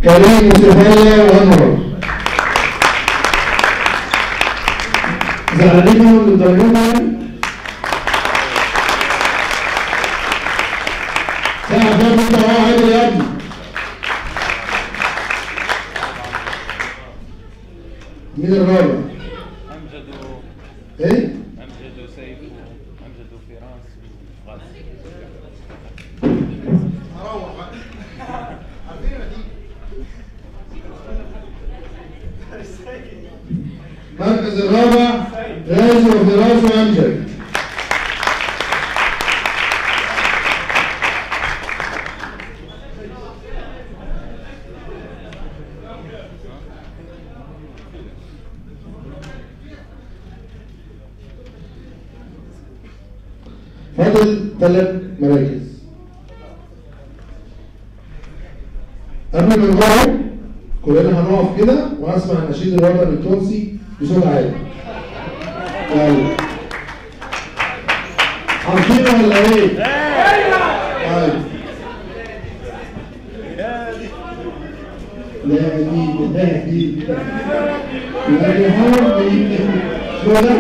كريم وسفية وأنور زعلانين منهم للدرجات يعني؟ ساعة فاتت انت اهو عادل يا ابني مين الرابع؟ امجد ايه؟ امجد سيف امجد فراس وغازي هروح بقى عارفين دي المركز الرابع غازي وفراس وامجد فاضل ثلاث مراكز قبل ما نقعد كلنا هنقف كده وهسمع النشيد الوطني التونسي بصوت عالي يلا عارفينه ولا ايه؟ طيب لا دي لا دي لا دي حربي شو ده؟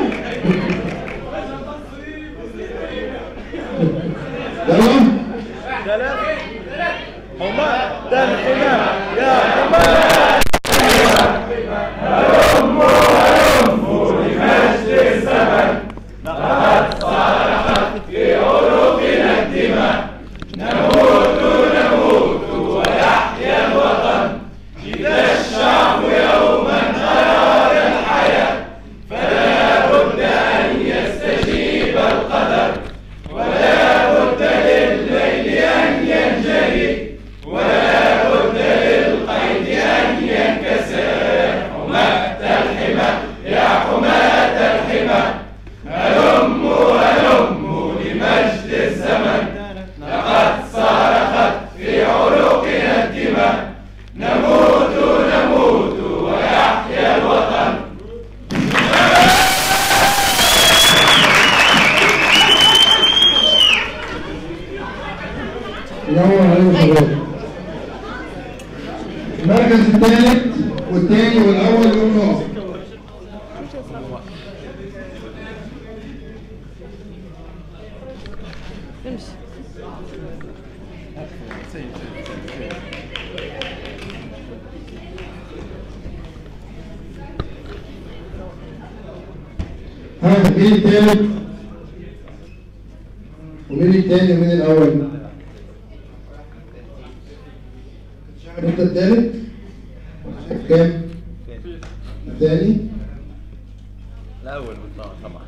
يلا ثلاثة حماة ده الحماة يا حماة ينور عليهم شباب المركز الثالث والثاني والاول يقوم نقف امشي ها مين الثالث ومين الثاني ومين الاول شايف انت الثالث شايف كام الثاني الأول بالطبع طبعا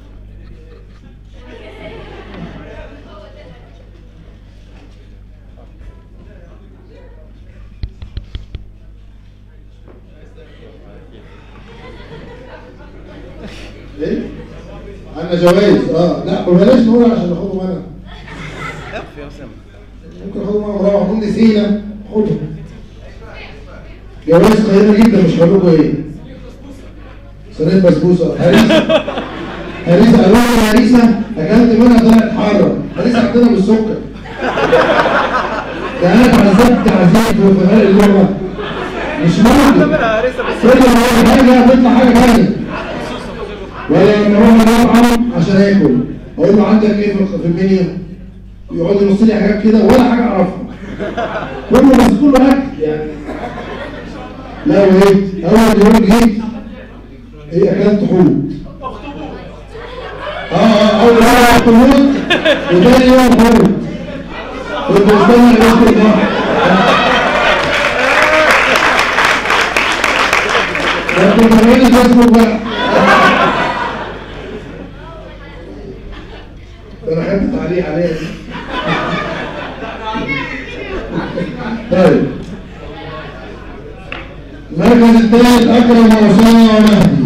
ايه عندنا جوائز اه لا بلاش نقول عشان ناخدهم انا اقف يا أسامة ممكن اخدهم انا وراهم هم نسينا خدهم جوائز قيمه جدا مش هقول لكم ايه صينيه بسبوسه هريسه هريسه قالوا لي هريسه اكلت منها طلعت حاره هريسه عندنا بالسكر ده انا اتعذبت تعذيب في فرق اللغه مش ممكن كل ما اقول حاجه تطلع حاجه ثانيه ولا لما اروح المطعم عشان اكل اقول له عندك ايه في في المنيو يقعد يبص لي حاجات كده ولا حاجه اعرفها كله بس كله اكل يعني لا وجيت اول يوم جيت ايه اكلت حوت اه اه اول مره اخطبوط وتاني يوم حوت كنت مستني اجازه البحر ده كنت بعمل فيسبوك بقى ده انا خدت تعليق عليها دي طيب المركز الثالث اكرم واسامه ومهدي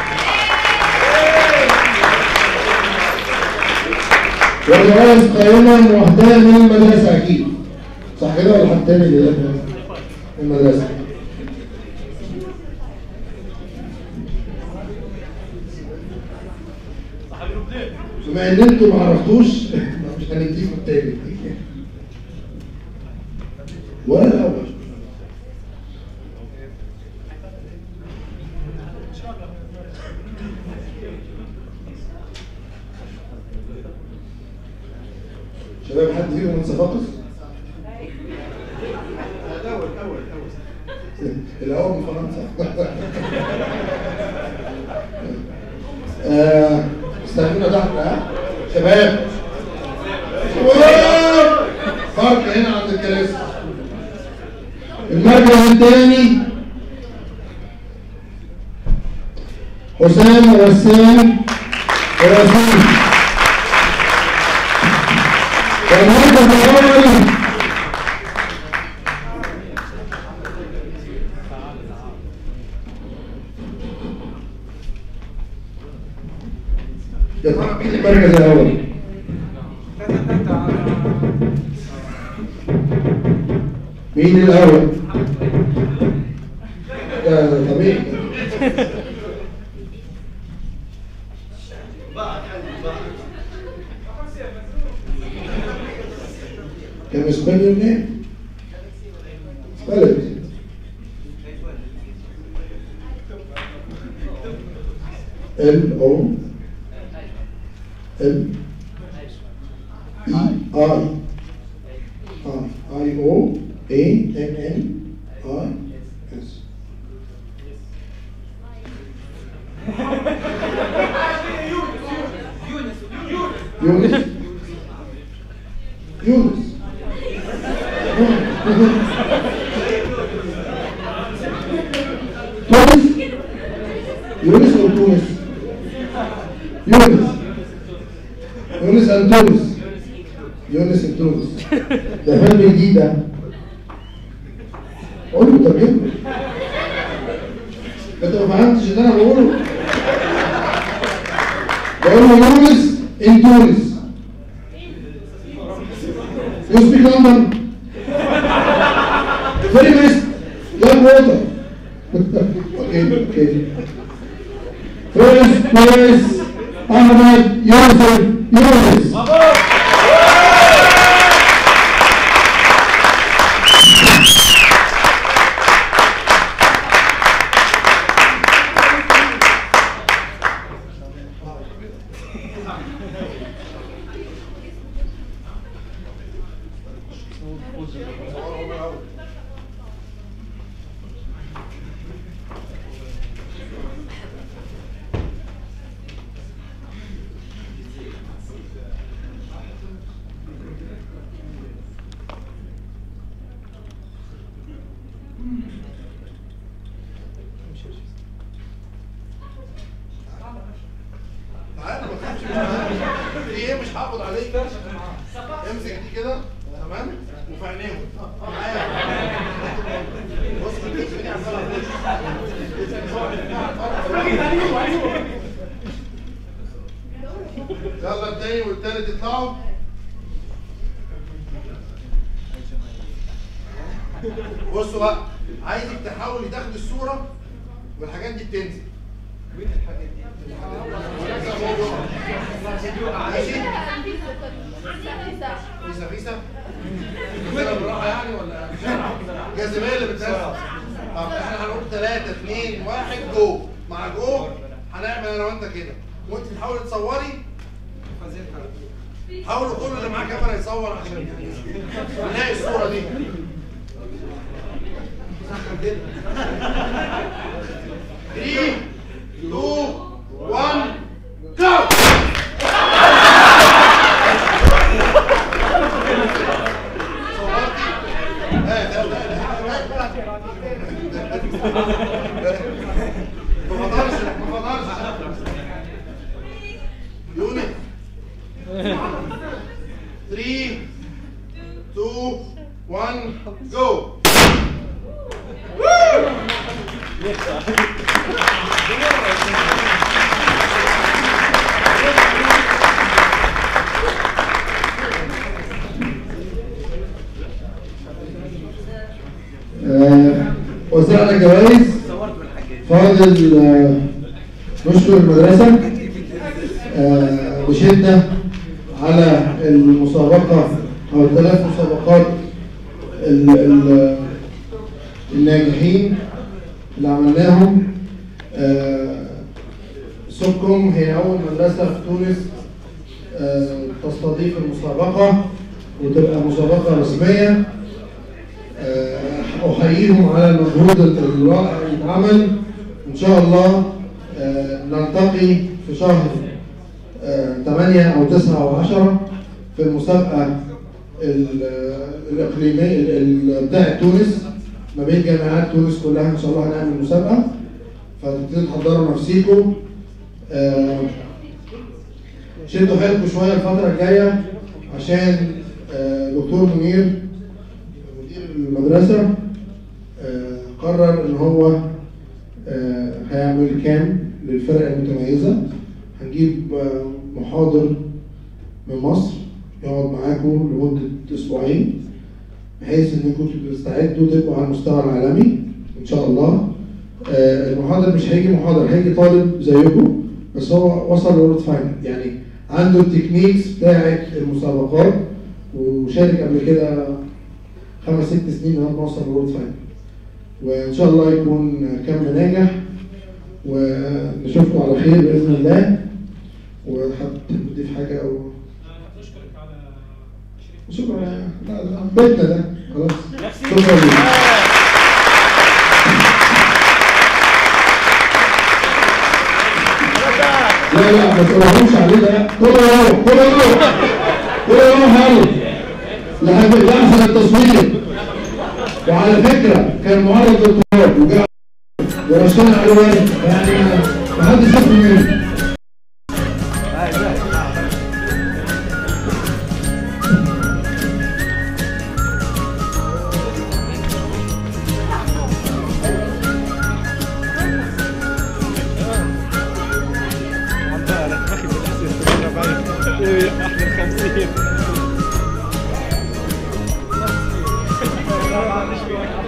وجواز قائمة مهداة من المدرسة أكيد صح كده ولا حد تاني اللي ده من المدرسة؟ بما ان انتوا ما عرفتوش مش هنديكم التاني ولا الاول شباب حد فيكم من صفاقس؟ الاول الاول الاول الأول من فرنسا آه، استنونا تحت ها شباب شباب فرق هنا عند الكراسي المركز الثاني حسام رسام رسام والمركز الأول يتحقق المركز الأول مين الأول؟ ده ده طبيعي Can you spell your name? Spell it. L O L E I I I O A N N I S يونس يونس تونس يونس او تونس يونس يونس ان تونس يونس ان تونس ده فيلم جديد ده قول له ترجمه انت ما فهمتش اللي انا بقوله بقول له يونس ان تونس You speak London? Very best. Young water. okay, okay. First place, Ahmed Yusuf Yunus. تعالى ما تخافش منها. في ايه مش هقبض عليك امسك دي كده تمام وفي عينيهم معايا بص بتكتب على يلا التاني والتالت يطلعوا بصوا بقى عايزك تحاولي تاخدي الصورة والحاجات دي بتنزل ماشي فيسا فيسا كده بالراحه يعني ولا جاذبيه اللي بتنزل طب احنا هنقول 3 2 1 جو مع جو هنعمل انا وانت كده وانت تحاولي تصوري حاولوا كل اللي معاه كاميرا يصور عشان نلاقي الصوره دي Three, two, one, go! يونس 3 2 1 go آه، وزعنا الجوائز صورت بالحاجات فاضل آه، نشكر المدرسة آه، بشدة على المسابقة أو الثلاث مسابقات ال- ال- الناجحين اللي عملناهم آه، سكم هي أول مدرسة في تونس آه، تستضيف المسابقة وتبقى مسابقة رسمية آه، أحييهم على المجهود الرائع اللي اتعمل إن شاء الله آه، نلتقي في شهر آه، 8 أو 9 أو 10 في المسابقة ال- الإقليمية ال- ال- بتاعة تونس ما بين جامعات تونس كلها إن شاء الله هنعمل مسابقة فتبتدوا تحضروا نفسيكم آه، شدوا حيلكم شوية الفترة الجاية عشان آه، دكتور منير مدير المدرسة آه، قرر إن هو آه، هيعمل كام للفرق المتميزة هنجيب آه، محاضر من مصر يقعد معاكم لمدة أسبوعين بحيث إنكم تستعدوا تبقوا على المستوى العالمي إن شاء الله آه، المحاضر مش هيجي محاضر هيجي طالب زيكم بس هو وصل لورد فاينل يعني عنده التكنيكس بتاعة المسابقات وشارك قبل كده خمس ست سنين لغايه ما وصل لورد فاينل وان شاء الله يكون كم ناجح ونشوفكم على خير باذن الله وحد تضيف حاجه او نشكرك على شكرا لا لا بيتنا ده خلاص شكرا لك لا لا ما تقولهمش عليه ده كله يروح كله يروح كله يروح يلا لحد لحظة التصوير وعلى فكرة كان معرض دكتور وجاء ورشنا عليه واجب يعني ما حدش ياخد منه عم بقى انا باخد الاسئله